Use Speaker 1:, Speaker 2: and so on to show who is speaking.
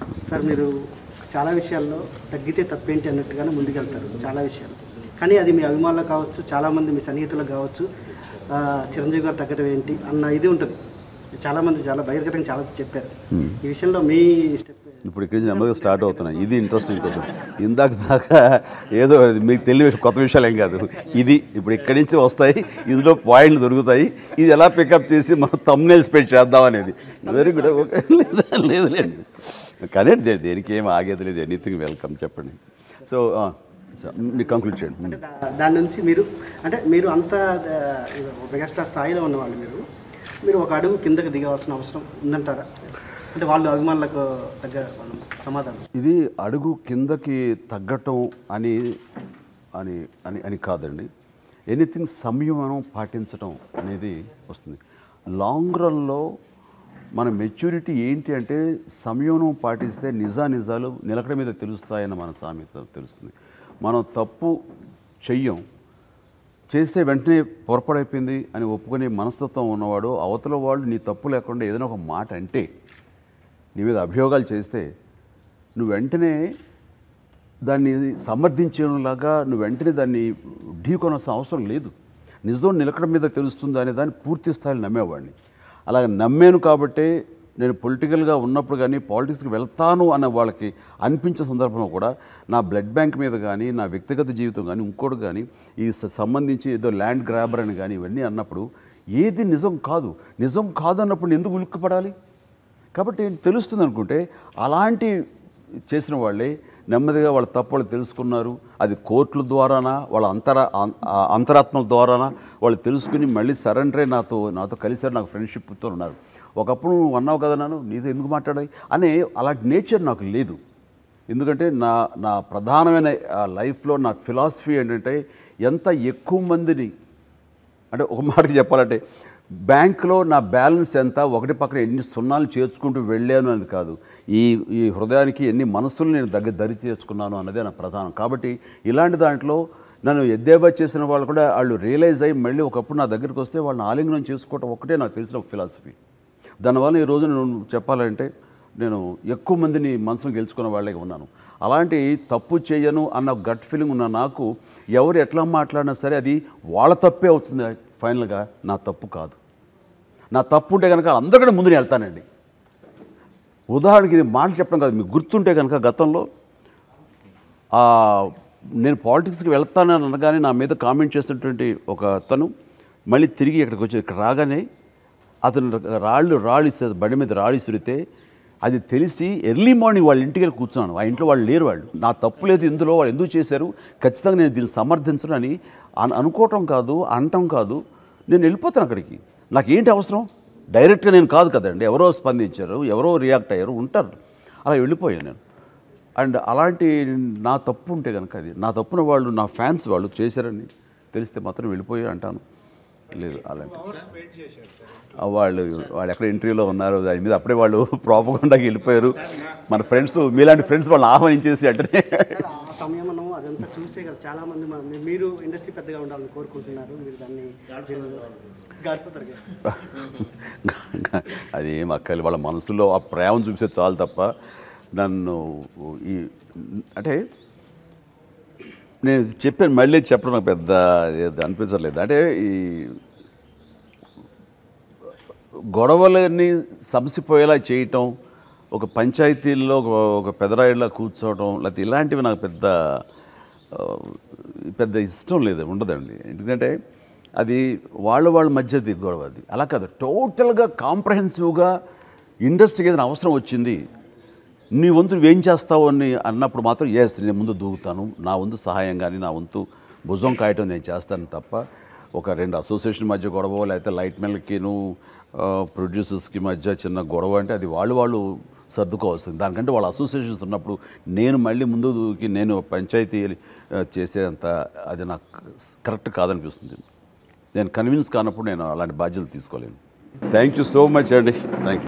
Speaker 1: sir మీరు చాలా విషయాల్లో తగ్గితే తప్పేంటి అన్నట్టుగానే ముందుకెళ్తారు చాలా విషయాలు కానీ అది మీ అభిమానులు కావచ్చు చాలామంది మీ సన్నిహితులకు కావచ్చు ఆ, చిరంజీవి గారు తగ్గడం ఏంటి అన్న ఇది ఉంటుంది చాలామంది చాలా బహిర్గతంగా చాలా చెప్పారు ఈ విషయంలో మీ స్టెప్
Speaker 2: ఇప్పుడు ఇక్కడి నుంచి నెమ్మదిగా స్టార్ట్ అవుతున్నాయి ఇది ఇంట్రెస్టింగ్ కోసం ఇందాక దాకా ఏదో అది మీకు తెలియ కొత్త విషయాలు ఏం కాదు ఇది ఇప్పుడు ఇక్కడి నుంచి వస్తాయి ఇందులో పాయింట్లు దొరుకుతాయి ఇది ఎలా పికప్ చేసి మనం తమ్నేల్ స్పెండ్ చేద్దాం అనేది వెరీ గుడ్ ఓకే లేదు లేదులేండి కానీ దే- దేనికి ఏం ఆగేది లేదు ఎనీథింగ్ వెల్కమ్ చెప్పండి సో మీరు కంక్లూడ్ చేయండి
Speaker 1: దా- దాని నుంచి మీరు అంటే మీరు అంత ఆ, మెగాస్టార్ స్థాయిలో ఉన్నవాళ్ళు మీరు మీరు ఒక అడుగు కిందకి దిగవలసిన అవసరం ఉందంటారా అంటే వాళ్ళు అభిమానులకు తగ్గ వాళ్ళు సమాధానం
Speaker 2: ఇది అడుగు కిందకి తగ్గటం అని అని అని అని కాదండి ఎనీథింగ్ సంయమనం పాటించడం అనేది వస్తుంది లాంగ్ రన్లో మన మెచ్యూరిటీ ఏంటి అంటే సంయమనం పాటిస్తే నిజా నిజాలు నిలకడ మీద తెలుస్తాయని మన సామెత తెలుస్తుంది మనం తప్పు చెయ్యం చేస్తే వెంటనే పొరపడైపోయింది అని ఒప్పుకునే మనస్తత్వం ఉన్నవాడు అవతల వాళ్ళు నీ తప్పు లేకుండా ఏదైనా ఒక మాట అంటే నీ మీద అభియోగాలు చేస్తే నువ్వు వెంటనే దాన్ని సమర్థించేలాగా నువ్వు వెంటనే దాన్ని ఢీకొనాల్సిన అవసరం లేదు నిజం నిలకడ మీద తెలుస్తుంది అనే దాన్ని పూర్తి స్థాయిలో నమ్మేవాడిని అలాగ నమ్మాను కాబట్టే నేను పొలిటికల్గా ఉన్నప్పుడు కానీ పాలిటిక్స్కి వెళ్తాను అన్న వాళ్ళకి అనిపించే సందర్భంలో కూడా నా బ్లడ్ బ్యాంక్ మీద కానీ నా వ్యక్తిగత జీవితం కానీ ఇంకోటి కానీ ఈ స- సంబంధించి ఏదో ల్యాండ్ గ్రాబర్ అని కానీ ఇవన్నీ అన్నప్పుడు ఏది నిజం కాదు నిజం కాదు అన్నప్పుడు ఎందుకు ఉలిక్కిపడాలి కాబట్టి తెలుస్తుంది అనుకుంటే అలాంటి చేసిన వాళ్ళే నెమ్మదిగా వాళ్ళ తప్పు వాళ్ళు తెలుసుకున్నారు అది కోర్టుల ద్వారానా వాళ్ళ అంతర అం- ఆ అంతరాత్మల ద్వారానా వాళ్ళు తెలుసుకుని మళ్ళీ సరెండరే నాతో నాతో కలిసారు నాకు ఫ్రెండ్షిప్తో ఉన్నారు ఒకప్పుడు నువ్వు అన్నావు కదా నన్ను నీతో ఎందుకు మాట్లాడాలి అనే అలాంటి నేచర్ నాకు లేదు ఎందుకంటే నా నా ప్రధానమైన ఆ లైఫ్లో నా ఫిలాసఫీ ఏంటంటే ఎంత ఎక్కువ మందిని అంటే ఒక మాటకి చెప్పాలంటే బ్యాంకులో నా బ్యాలెన్స్ ఎంత ఒకటి పక్కన ఎన్ని సున్నాలు చేర్చుకుంటూ వెళ్ళాను అని కాదు ఈ ఈ హృదయానికి ఎన్ని మనస్సులు నేను దగ్గర దరి చేర్చుకున్నాను అన్నదే నా ప్రధానం కాబట్టి ఇలాంటి దాంట్లో నన్ను ఎద్దేవా చేసిన వాళ్ళు కూడా వాళ్ళు రియలైజ్ అయ్యి మళ్ళీ ఒకప్పుడు నా దగ్గరికి వస్తే వాళ్ళని ఆలింగనం చేసుకోవటం ఒకటే నాకు తెలిసిన ఒక ఫిలాసఫీ దానివల్ల ఈ రోజు నేను చెప్పాలంటే నేను ఎక్కువ మందిని మనసును గెలుచుకున్న వాళ్ళే ఉన్నాను అలాంటి తప్పు చేయను అన్న గట్ ఫీలింగ్ ఉన్న నాకు ఎవరు ఎట్లా మాట్లాడినా సరే అది వాళ్ళ తప్పే అవుతుంది ఫైనల్గా నా తప్పు కాదు నా తప్పు ఉంటే కనుక అందరికంటే ముందు నేను వెళ్తానండి ఉదాహరణకి ఇది మాట చెప్పడం కాదు మీకు గుర్తుంటే కనుక గతంలో ఆ, నేను పాలిటిక్స్కి వెళ్తానని అనగానే నా మీద కామెంట్ చేసినటువంటి ఒక అతను మళ్ళీ తిరిగి ఇక్కడికి వచ్చి ఇక్కడ రాగానే అతను రాళ్ళు రాళ్ళు ఇస్తే బండి మీద రాళ్ళు ఇసిరితే అది తెలిసి ఎర్లీ మార్నింగ్ వాళ్ళ ఇంటికి వెళ్ళి కూర్చున్నాను ఆ ఇంట్లో వాళ్ళు లేరు వాళ్ళు నా తప్పు లేదు ఇందులో వాళ్ళు ఎందుకు చేశారు ఖచ్చితంగా నేను దీన్ని సమర్థించను అని అను- అనుకోవటం కాదు అనటం కాదు నేను వెళ్ళిపోతాను అక్కడికి నాకు ఏంటి అవసరం డైరెక్ట్గా నేను కాదు కదండి ఎవరో స్పందించారు ఎవరో రియాక్ట్ అయ్యారు ఉంటారు అలా వెళ్ళిపోయాను నేను అండ్ అలాంటి నా తప్పు ఉంటే కనుక అది నా తప్పున వాళ్ళు నా ఫ్యాన్స్ వాళ్ళు చేశారని తెలిస్తే మాత్రం వెళ్ళిపోయి అంటాను లేదు అలాంటి ఆ వాళ్ళు వాళ్ళు ఎక్కడ ఇంటర్వ్యూలో ఉన్నారు దాని మీద అప్పుడే వాళ్ళు ప్రాపకుండాకి వెళ్ళిపోయారు మన ఫ్రెండ్స్ మీలాంటి ఫ్రెండ్స్ వాళ్ళని ఆహ్వానించేసి అంటే
Speaker 1: సార్ ఆ సమయంలో అదంతా చూసే కదా చాలా మంది మన- మీ- మీరు ఇండస్ట్రీ పెద్దగా ఉండాలని కోరుకుంటున్నారు మీరు దాన్ని మీరు గడిపోతారు కదా
Speaker 2: అది ఏం అక్కర్లేదు వాళ్ళ మనసులో ఆ ప్రేమ చూపిస్తే చాలు తప్ప నన్ను ఈ అంటే నేను చెప్పాను మళ్ళీ చెప్పడం నాకు పెద్ద ఏది అనిపించలేదు అంటే ఈ గొడవలని సమసిపోయేలా చేయటం ఒక పంచాయతీల్లో ఒక ఒక పెదరాయిలా కూర్చోవడం లేకపోతే ఇలాంటివి నాకు పెద్ద ఆ, పెద్ద ఇష్టం లేదు ఉండదండి ఎందుకంటే అది వాళ్ళ వాళ్ళ మధ్యది గొడవ అది అలా కాదు టోటల్గా కాంప్రహెన్సివ్గా ఇండస్ట్రీకి ఏదైనా అవసరం వచ్చింది నీ వంతు నువ్వేం చేస్తావు అని అన్నప్పుడు మాత్రం ఎస్ నేను ముందు దూకుతాను నా వంతు సహాయం కానీ నా వంతు భుజం కాయటం నేను చేస్తాను తప్ప ఒక రెండు అసోసియేషన్ మధ్య గొడవ లేకపోతే లైట్ మెన్లకిను ప్రొడ్యూసర్స్కి మధ్య చిన్న గొడవ అంటే అది వాళ్ళు వాళ్ళు సర్దుకోవాల్సింది దానికంటే వాళ్ళ అసోసియేషన్స్ ఉన్నప్పుడు నేను మళ్ళీ ముందు దూకి నేను పంచాయతీ ఆ, చేసేంత అది నాకు కరెక్ట్ కాదనిపిస్తుంది నేను కన్విన్స్ కానప్పుడు నేను అలాంటి బాధ్యతలు తీసుకోలేను థ్యాంక్ యూ సో మచ్ అండి థ్యాంక్ యూ